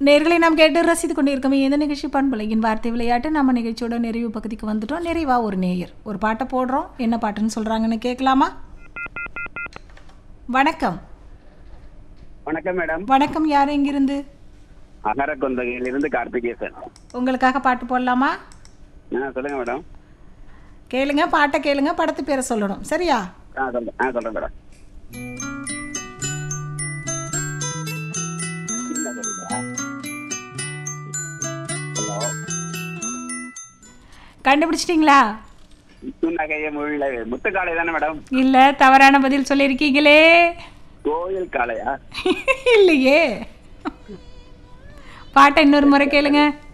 நேர்களை நாம் கேட்டு ரசித்து கொண்டிருக்கோம் இந்த நிகழ்ச்சி பண்புலையின் வார்த்தை விளையாட்டு நம்ம நிகழ்ச்சியோட நிறைவு பகுதிக்கு வந்துட்டோம் நிறைவா ஒரு நேயர் ஒரு பாட்டை போடுறோம் என்ன பாட்டுன்னு சொல்றாங்கன்னு கேட்கலாமா வணக்கம் வணக்கம் மேடம் வணக்கம் யார் எங்கிருந்து அகர கொந்தகையிலிருந்து கார்த்திகேசன் உங்களுக்காக பாட்டு போடலாமா ஆ சொல்லுங்க மேடம் கேளுங்க பாட்டை கேளுங்க படத்து பேரை சொல்லணும் சரியா ஆ சொல்றேன் ஆ சொல்றேன் மேடம் ஹலோ கண்டுபிடிச்சிட்டிங்களா நகைய மொழியில முத்துக்காளை தானே மேடம் இல்ல தவறான பதில் சொல்லியிருக்கீங்களே கோயில் காளையா இல்லையே பாட்டை இன்னொரு முறை கேளுங்க